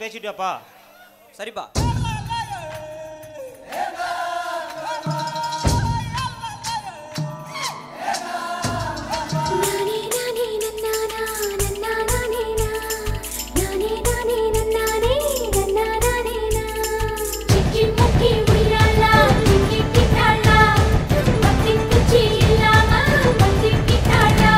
பேசிட்டு வாப்பா சரிப்பா நானே நானே நன்னானா நன்னானே நா நானே நானே நன்னானே நன்னானே நா சிக்கி முக்கி உய்யாலா சிக்கி கிட்டாளா பத்தி குச்சி இல்லாம பத்தி கிட்டாளா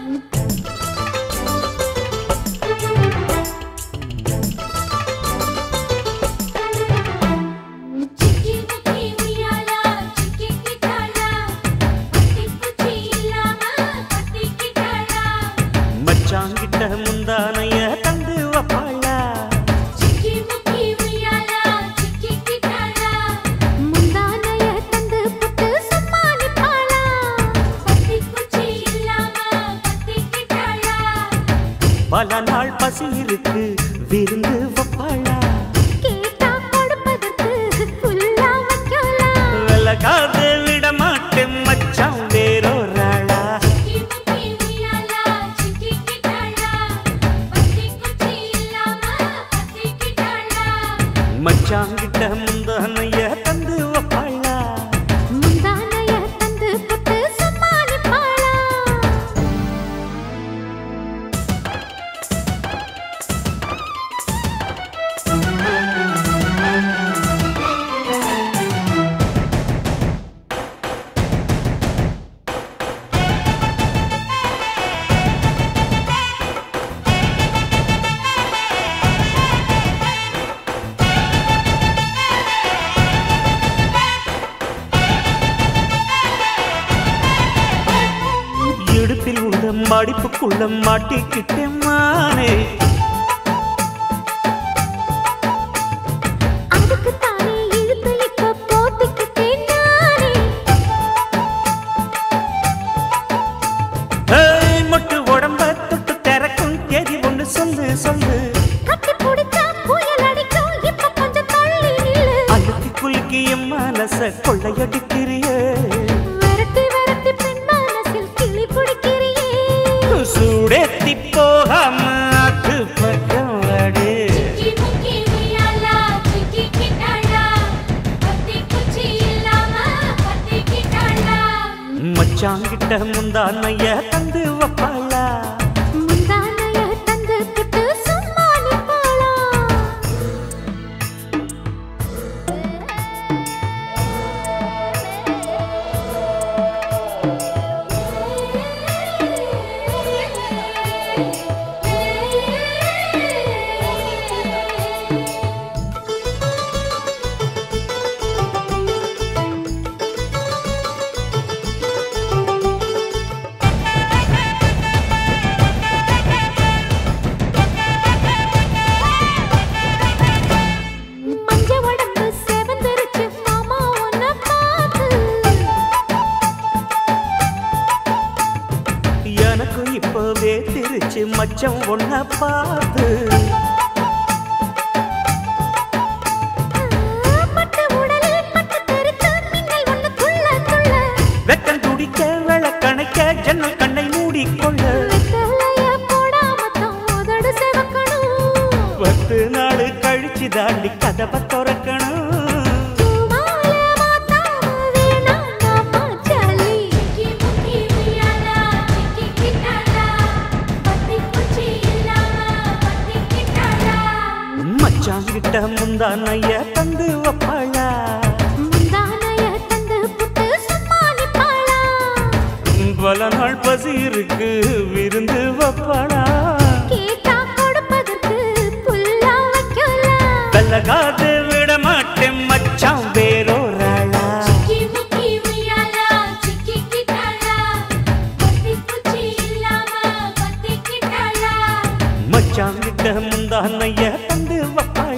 சிக்கி முக்கி உய்யாலா சிக்கி கிட்டாளா பத்தி குச்சி இல்லாம பத்தி கிட்டாளா மச்சாங்கிட்ட முந்தானைய தந்து வப்பாளா சிக்கி முக்கி உய்யாலா சிக்கி கிட்டாளா முந்தானைய தந்து புட்டு சமாளிப்பாளா பத்தி குச்சி இல்லாம பத்தி கிட்டாளா பல நாள் பசி இருக்கு விருந்து வப்பாளா கேட்டா கொடுப்பதற்கு புல்லா வைக்கலாம் விலகாது விட மாட்டேன் மச்சான் வேறொராளா சிக்கி முக்கி உய்யாலா சிக்கி கிட்டாளா பத்தி குச்சி இல்லாம பத்தி கிட்டாளா மச்சாங்கிட்ட முந்தானைய தந்து வப்பாளா முந்தானைய தந்து புட்டு சமாளிப்பாளா இடுப்பில் உள்ள மடிப்புக்குள்ள மாட்டிக்கிட்டேன் மானே அதுக்கு தானே இழுத்து இப்ப போத்திக்கிட்டேன் நானே ஏய், மொட்டு உடம்ப தொட்டு திறக்கும் தேதி ஒண்ணு சொல்லு சொல்லு கட்டி பிடிச்சா புயல் அடிக்கும் இப்ப கொஞ்சம் தள்ளி நில்லு அழுத்தி குலுக்கி என் மனச கொள்ளையடிக்கிறியே விரட்டி விரட்டி பெண் மனசில் கிளி பிடிக்கிறியே சூடேத்தி போகாம அது பக்கம் வாடு சிக்கி முக்கி உய்யாலா சிக்கி கிட்டாளா பத்தி குச்சி இல்லாம பத்தி கிட்டாளா மச்சாங்கிட்ட முந்தானைய தந்து வப்பாளா முந்தானைய தந்து புட்டு சமாளிப்பாளா மஞ்ச உடம்பு செவந்திருச்சு மாமா உன்னை பார்த்து எனக்கு இப்பவே திருச்சு மச்சம் ஒன்ன பார்த்து பட்டு உடலில் பட்டு தெறித்து மின்னல் ஒண்ணு துள்ள துள்ள வெக்கம் துடிக்க விளக்கணைக்க ஜன்னல் கண்ணை மூடிக்கொள்ள வெத்தலைய போடாம தான் உதடு சிவக்கணும் பத்து நாள் கழிச்சு தாண்டி கதவை திறக்கணும் பூமால மாத்தாம வேணாம் நாம ஜாலி சிக்கி முக்கி உய்யாலா சிக்கி கிட்டாளா பத்தி குச்சி இல்லாம பத்தி கிட்டாளா மச்சாங்கிட்ட முந்தானைய தந்து வப்பாளா முந்தானைய தந்து புட்டு சமாளிப்பாளா பல நாள் பசி இருக்கு விருந்து வப்பாளா கேட்டா கொடுப்பதற்கு புல்லா வைக்கலாம் வெள்ளகாது விட மாட்டேன் மச்சான் வேறொராளா சிக்கி முக்கி உய்யாலா சிக்கி கிட்டாளா பத்தி குச்சி இல்லாம பத்தி கிட்டாளா மச்சாங்கிட்ட முந்தானைய தந்து வப்பாளா